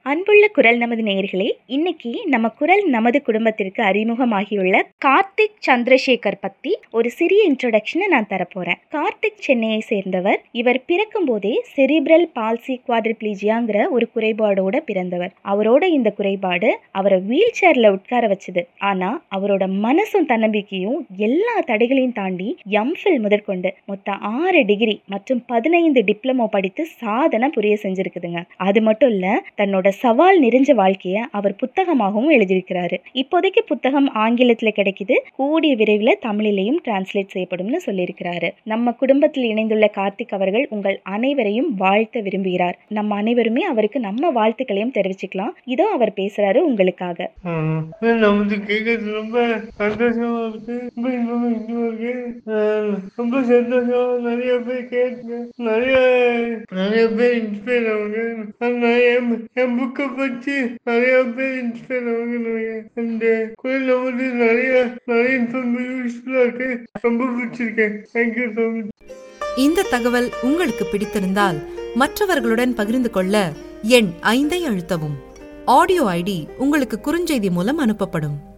அன்புள்ள குரல் நமது நேயர்களே இன்னைக்கு நம்ம குரல் நமது குடும்பத்திற்கு அறிமுகமாகியுள்ள கார்த்திக் சந்திரசேகர் பத்தி ஒரு சிறிய இன்ட்ரோடக்ஷனை நான் தரப்போறேன் கார்த்திக் சென்னையை சேர்ந்தவர் இவர் பிறக்கும் போதே செரிப்ரல் பால்சி குவாட்ரிப்ளீஜியாங்கிற ஒரு குறைபாடோட பிறந்தவர் அவரோட இந்த குறைபாடு அவரை வீல் சேர்ல உட்கார வச்சது ஆனா அவரோட மனசும் தன்னம்பிக்கையும் எல்லா தடைகளையும் தாண்டி எம்ஃபில் முதற்கொண்டு மொத்தம் ஆறு டிகிரி மற்றும் பதினைந்து டிப்ளமோ படித்து சாதனை புரிய செஞ்சிருக்குதுங்க அது மட்டும் இல்ல தன்னோட சவால் நிறைஞ்ச வாழ்க்கைய அவர் புத்தகமாகவும் எழுதியிருக்கிறாரு இப்போதைக்கு புத்தகம் ஆங்கிலத்துல கிடைக்குது கூடிய விரைவில் தமிழிலையும் டிரான்ஸ்லேட் செய்யப்படும்னு சொல்லியிருக்கிறாரு நம்ம குடும்பத்தில் இணைந்துள்ள கார்த்திக் அவர்கள் உங்கள் அனைவரையும் வாழ்த்த விரும்புகிறார் நம்ம அனைவருமே அவருக்கு நம்ம வாழ்த்துக்களையும் தெரிவிச்சுக்கலாம் இதோ அவர் பேசுறாரு உங்களுக்காக ஆஹ் நமக்கு கேட்கறது ரொம்ப சந்தோஷமா இருக்கு ரொம்ப இன்பமா இன்பமா இருக்கு ஆஹ் ரொம்ப சந்தோஷமா நிறைய பேர் கேட்டு நிறைய நிறைய பேர் இன்ஸ்பயர் ஆகுங்க நான் நிறைய என் புக்கை பற்றி நிறைய பேர் இன்ஸ்பயர் ஆகுங்க நினைக்கிறேன் இந்த குரல் வந்து நிறைய நிறைய இன்ஃபர்மேஷன் யூஸ்ஃபுல்லா இருக்கு ரொம்ப பிடிச்சிருக்கேன் தேங்க்யூ ஸோ மச் இந்த தகவல் உங்களுக்கு பிடித்திருந்தால் மற்றவர்களுடன் பகிர்ந்து கொள்ள எண் ஐந்தை அழுத்தவும் ஆடியோ ஐடி உங்களுக்கு குறுஞ்செய்தி மூலம் அனுப்பப்படும்